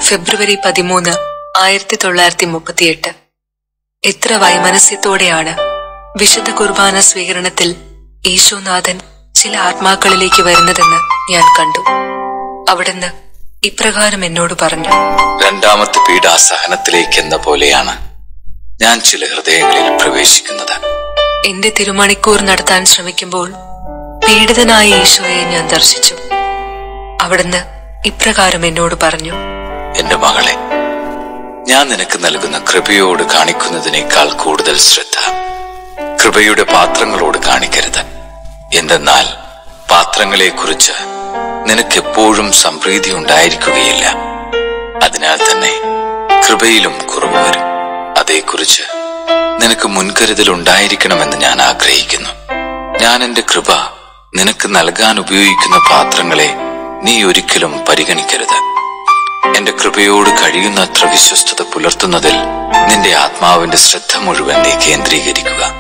ഫെബ്രുവരി പതിമൂന്ന് ആയിരത്തി തൊള്ളായിരത്തി മുപ്പത്തിയെട്ട് എത്ര വൈമനസ്യത്തോടെയാണ് വിശുദ്ധ കുർബാന സ്വീകരണത്തിൽ ഈശോനാഥൻ ചില ആത്മാക്കളിലേക്ക് വരുന്നതെന്ന് ഞാൻ കണ്ടു അവിടുന്ന് ഇപ്രകാരം എന്നോട് പറഞ്ഞു രണ്ടാമത്തെ പീഡാസഹനത്തിലേക്ക് എന്ന പോലെയാണ് ഞാൻ ചില ഹൃദയങ്ങളിൽ പ്രവേശിക്കുന്നത് എന്റെ തിരുമണിക്കൂർ നടത്താൻ ശ്രമിക്കുമ്പോൾ പീഡിതനായ ഈശോയെ ഞാൻ ദർശിച്ചു അവിടുന്ന് ഇപ്രകാരം എന്നോട് പറഞ്ഞു എന്റെ മകളെ ഞാൻ നിനക്ക് നൽകുന്ന കൃപയോട് കാണിക്കുന്നതിനേക്കാൾ കൂടുതൽ ശ്രദ്ധ കൃപയുടെ പാത്രങ്ങളോട് കാണിക്കരുത് എന്തെന്നാൽ പാത്രങ്ങളെക്കുറിച്ച് നിനക്കെപ്പോഴും സംപ്രീതി ഉണ്ടായിരിക്കുകയില്ല അതിനാൽ തന്നെ കൃപയിലും കുറവ് വരും അതേക്കുറിച്ച് നിനക്ക് മുൻകരുതൽ ഉണ്ടായിരിക്കണമെന്ന് ഞാൻ ആഗ്രഹിക്കുന്നു ഞാൻ എന്റെ കൃപ നിനക്ക് നൽകാൻ ഉപയോഗിക്കുന്ന പാത്രങ്ങളെ നീ ഒരിക്കലും പരിഗണിക്കരുത് എന്റെ കൃപയോട് കഴിയുന്നത്ര വിശ്വസ്തത പുലർത്തുന്നതിൽ നിന്റെ ആത്മാവിന്റെ ശ്രദ്ധ മുഴുവൻ നീ കേന്ദ്രീകരിക്കുക